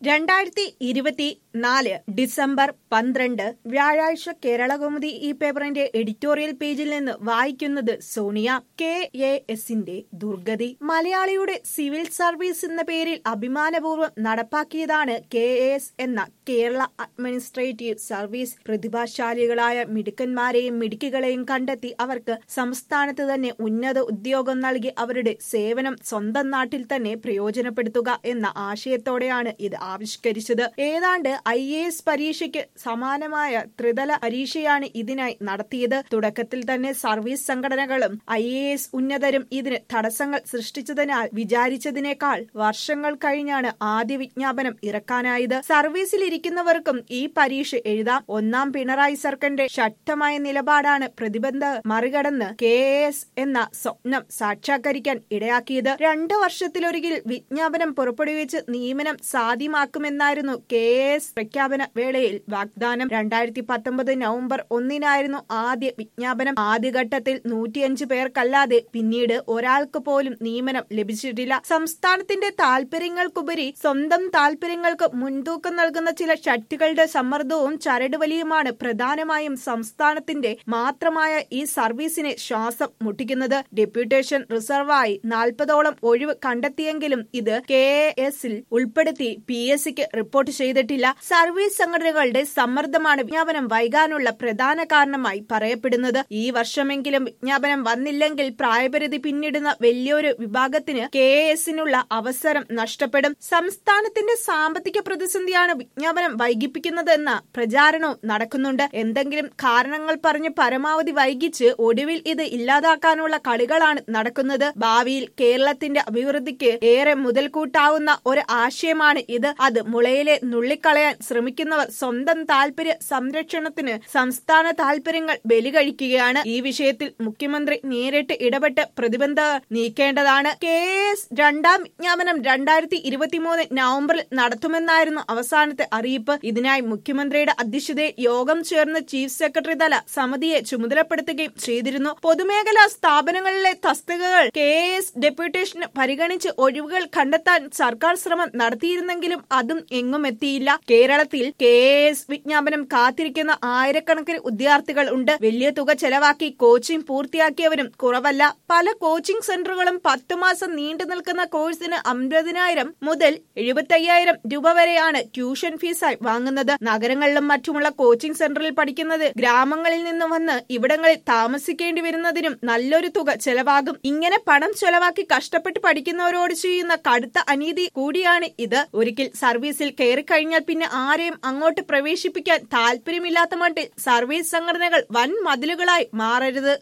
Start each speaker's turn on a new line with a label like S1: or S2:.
S1: രണ്ടായിരത്തി ഇരുപത്തി നാല് ഡിസംബർ പന്ത്രണ്ട് വ്യാഴാഴ്ച കേരളകൗമുദി ഈ പേപ്പറിന്റെ എഡിറ്റോറിയൽ പേജിൽ നിന്ന് വായിക്കുന്നത് സോണിയ കെ എ എസിന്റെ ദുർഗതി മലയാളിയുടെ സിവിൽ സർവീസ് എന്ന പേരിൽ അഭിമാനപൂർവ്വം നടപ്പാക്കിയതാണ് കെ എ എസ് എന്ന കേരള അഡ്മിനിസ്ട്രേറ്റീവ് സർവീസ് പ്രതിഭാശാലികളായ മിടുക്കന്മാരെയും മിടുക്കികളെയും കണ്ടെത്തി അവർക്ക് സംസ്ഥാനത്ത് തന്നെ ഉന്നത ഉദ്യോഗം നൽകി അവരുടെ സേവനം സ്വന്തം നാട്ടിൽ തന്നെ പ്രയോജനപ്പെടുത്തുക എന്ന ആശയത്തോടെയാണ് ഇത് ആവിഷ്കരിച്ചത് ഏതാണ്ട് ഐ എ എസ് പരീക്ഷയ്ക്ക് സമാനമായ ത്രിതല പരീക്ഷയാണ് ഇതിനായി നടത്തിയത് തുടക്കത്തിൽ തന്നെ സർവീസ് സംഘടനകളും ഐ എ എസ് ഉന്നതരും ഇതിന് തടസ്സങ്ങൾ സൃഷ്ടിച്ചതിനാൽ വിചാരിച്ചതിനേക്കാൾ വർഷങ്ങൾ കഴിഞ്ഞാണ് ആദ്യ വിജ്ഞാപനം ഇറക്കാനായത് സർവീസിലിരിക്കുന്നവർക്കും ഈ പരീക്ഷ എഴുതാം ഒന്നാം പിണറായി സർക്കാരിന്റെ ശക്തമായ നിലപാടാണ് പ്രതിബന്ധ മറികടന്ന് കെ എസ് എന്ന സ്വപ്നം സാക്ഷാത്കരിക്കാൻ ഇടയാക്കിയത് രണ്ടു വർഷത്തിലൊരിക്കൽ വിജ്ഞാപനം പുറപ്പെടുവിച്ച് നിയമനം സാധ്യമാക്കുമെന്നായിരുന്നു കെ എസ് പ്രഖ്യാപന വേളയിൽ വാഗ്ദാനം രണ്ടായിരത്തി പത്തൊമ്പത് നവംബർ ഒന്നിനായിരുന്നു ആദ്യ വിജ്ഞാപനം ആദ്യഘട്ടത്തിൽ നൂറ്റിയഞ്ച് പേർക്കല്ലാതെ പിന്നീട് ഒരാൾക്ക് പോലും നിയമനം ലഭിച്ചിട്ടില്ല സംസ്ഥാനത്തിന്റെ താൽപര്യങ്ങൾക്കുപരി സ്വന്തം താൽപര്യങ്ങൾക്ക് മുൻതൂക്കം നൽകുന്ന ചില ശക്തികളുടെ സമ്മർദ്ദവും ചരടുവലിയുമാണ് പ്രധാനമായും സംസ്ഥാനത്തിന്റെ മാത്രമായ ഈ സർവീസിനെ ശ്വാസം മുട്ടിക്കുന്നത് ഡെപ്യൂട്ടേഷൻ റിസർവായി നാൽപ്പതോളം ഒഴിവ് കണ്ടെത്തിയെങ്കിലും ഇത് കെ എസിൽ ഉൾപ്പെടുത്തി പി എസ് സിക്ക് റിപ്പോർട്ട് ചെയ്തിട്ടില്ല സർവീസ് സംഘടനകളുടെ സമ്മർദ്ദമാണ് വിജ്ഞാപനം വൈകാനുള്ള പ്രധാന കാരണമായി പറയപ്പെടുന്നത് ഈ വർഷമെങ്കിലും വിജ്ഞാപനം വന്നില്ലെങ്കിൽ പ്രായപരിധി പിന്നിടുന്ന വലിയൊരു വിഭാഗത്തിന് കെ എസിനുള്ള അവസരം നഷ്ടപ്പെടും സംസ്ഥാനത്തിന്റെ സാമ്പത്തിക പ്രതിസന്ധിയാണ് വിജ്ഞാപനം വൈകിപ്പിക്കുന്നതെന്ന പ്രചാരണവും നടക്കുന്നുണ്ട് എന്തെങ്കിലും കാരണങ്ങൾ പറഞ്ഞ് പരമാവധി വൈകിച്ച് ഒടുവിൽ ഇത് ഇല്ലാതാക്കാനുള്ള കളികളാണ് നടക്കുന്നത് ഭാവിയിൽ കേരളത്തിന്റെ അഭിവൃദ്ധിക്ക് ഏറെ മുതൽക്കൂട്ടാവുന്ന ഒരു ആശയമാണ് ഇത് അത് മുളയിലെ നുള്ളിക്കളയാൻ ശ്രമിക്കുന്നവർ സ്വന്തം താൽപര്യ സംരക്ഷണത്തിന് സംസ്ഥാന താൽപര്യങ്ങൾ ബലികഴിക്കുകയാണ് ഈ വിഷയത്തിൽ മുഖ്യമന്ത്രി നേരിട്ട് ഇടപെട്ട് പ്രതിബന്ധ നീക്കേണ്ടതാണ് കെ എസ് രണ്ടാം വിജ്ഞാപനം രണ്ടായിരത്തി ഇരുപത്തിമൂന്ന് നവംബറിൽ നടത്തുമെന്നായിരുന്നു അവസാനത്തെ അറിയിപ്പ് ഇതിനായി മുഖ്യമന്ത്രിയുടെ അധ്യക്ഷതയിൽ യോഗം ചേർന്ന് ചീഫ് സെക്രട്ടറി തല സമിതിയെ ചുമതലപ്പെടുത്തുകയും ചെയ്തിരുന്നു പൊതുമേഖലാ സ്ഥാപനങ്ങളിലെ തസ്തികകൾ കെ എസ് ഡെപ്യൂട്ടേഷന് പരിഗണിച്ച് ഒഴിവുകൾ കണ്ടെത്താൻ സർക്കാർ ശ്രമം നടത്തിയിരുന്നെങ്കിലും അതും എങ്ങും എത്തിയില്ല കേരളത്തിൽ കെ എസ് വിജ്ഞാപനം കാത്തിരിക്കുന്ന ആയിരക്കണക്കിന് വിദ്യാർത്ഥികൾ ഉണ്ട് വലിയ തുക ചെലവാക്കി കോച്ചിംഗ് പൂർത്തിയാക്കിയവരും കുറവല്ല പല കോച്ചിംഗ് സെന്ററുകളും പത്തു മാസം നീണ്ടു നിൽക്കുന്ന കോഴ്സിന് അമ്പതിനായിരം മുതൽ എഴുപത്തയ്യായിരം രൂപ വരെയാണ് ട്യൂഷൻ ഫീസായി വാങ്ങുന്നത് നഗരങ്ങളിലും മറ്റുമുള്ള കോച്ചിംഗ് സെന്ററിൽ പഠിക്കുന്നത് ഗ്രാമങ്ങളിൽ നിന്ന് വന്ന് ഇവിടങ്ങളിൽ താമസിക്കേണ്ടി വരുന്നതിനും നല്ലൊരു തുക ചെലവാകും ഇങ്ങനെ പണം ചെലവാക്കി കഷ്ടപ്പെട്ട് പഠിക്കുന്നവരോട് ചെയ്യുന്ന കടുത്ത അനീതി കൂടിയാണ് ഇത് ഒരിക്കൽ സർവീസിൽ കയറിക്കഴിഞ്ഞാൽ പിന്നെ ആരെയും അങ്ങോട്ട് പ്രവേശിപ്പിക്കാൻ താല്പര്യമില്ലാത്ത മട്ടിൽ സർവീസ് സംഘടനകൾ വൻ മതിലുകളായി മാറരുത്